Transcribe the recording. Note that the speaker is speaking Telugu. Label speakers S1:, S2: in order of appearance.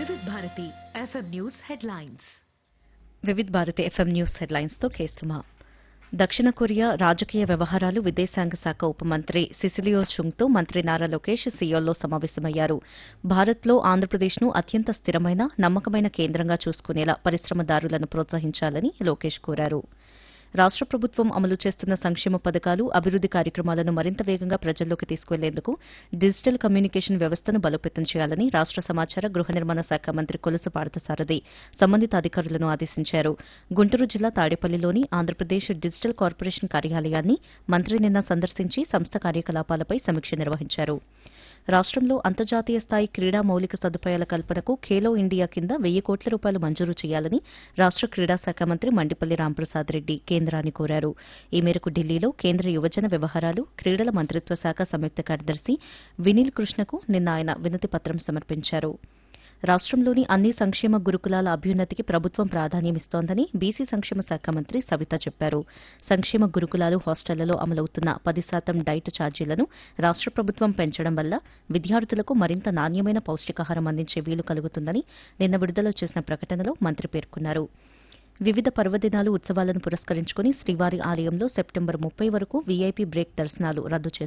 S1: వివిధ Bharati FM news headlines
S2: Vividh Bharati FM news headlines తో కేసుమా దక్షిణ కొరియా రాజకీయ వ్యవహారాలు విదేశాంగ శాఖ ఉప మంత్రి సిసిలియో చుంగ్తో మంత్రి నారా లోకేష్ సియోల్లో సమావేశమయ్యారు భారత్లో ఆంధ్రప్రదేశ్ను అత్యంత స్థిరమైన నమ్మకమైన కేంద్రంగా చూసుకునేలా పరిశ్రమదారులను ప్రోత్సహించాలని లోకేష్ కోరారు రాష్ట ప్రభుత్వం అమలు చేస్తున్న సంక్షేమ పథకాలు అభివృద్ది కార్యక్రమాలను మరింత వేగంగా ప్రజల్లోకి తీసుకెళ్లేందుకు డిజిటల్ కమ్యూనికేషన్ వ్యవస్థను బలోపేతం చేయాలని రాష్ట సమాచార గృహ నిర్మాణ శాఖ మంత్రి కొలుసు పార్థసారథి సంబంధిత అధికారులను ఆదేశించారు గుంటూరు జిల్లా తాడేపల్లిలోని ఆంధ్రప్రదేశ్ డిజిటల్ కార్పొరేషన్ కార్యాలయాన్ని మంత్రి నిన్న సందర్శించి సంస్థ కార్యకలాపాలపై సమీక్ష నిర్వహించారు రాష్టంలో అంతర్జాతీయ స్థాయి క్రీడా మౌలిక సదుపాయాల కల్పనకు ఖేలో ఇండియా కింద వెయ్యి కోట్ల రూపాయలు మంజూరు చేయాలని రాష్ట క్రీడా శాఖ మంత్రి మండిపల్లి రాంప్రసాద్ రెడ్డి కేంద్రాన్ని కోరారు ఈ మేరకు ఢిల్లీలో కేంద్ర యువజన వ్యవహారాలు క్రీడల మంత్రిత్వ శాఖ సంయుక్త కార్యదర్శి వినీల్ కృష్ణకు నిన్న ఆయన వినతి పత్రం సమర్పించారు రాష్టంలోని అన్ని సంక్షేమ గురుకులాల అభ్యున్నతికి ప్రభుత్వం ప్రాధాన్యమిస్తోందని బీసీ సంక్షేమ శాఖ మంత్రి సవిత చెప్పారు సంక్షేమ గురుకులాలు హాస్టళ్లలో అమలవుతున్న పది శాతం డైట్ ఛార్జీలను రాష్ట ప్రభుత్వం పెంచడం వల్ల విద్యార్థులకు మరింత నాణ్యమైన పౌష్టికాహారం అందించే వీలు కలుగుతుందని నిన్న విడుదల చేసిన ప్రకటనలో మంత్రి పేర్కొన్నారు వివిధ పర్వదినాలు ఉత్సవాలను పురస్కరించుకుని శ్రీవారి ఆలయంలో సెప్టెంబర్ ముప్పై వరకు వీఐపీ బ్రేక్ దర్శనాలు రద్దు చేశారు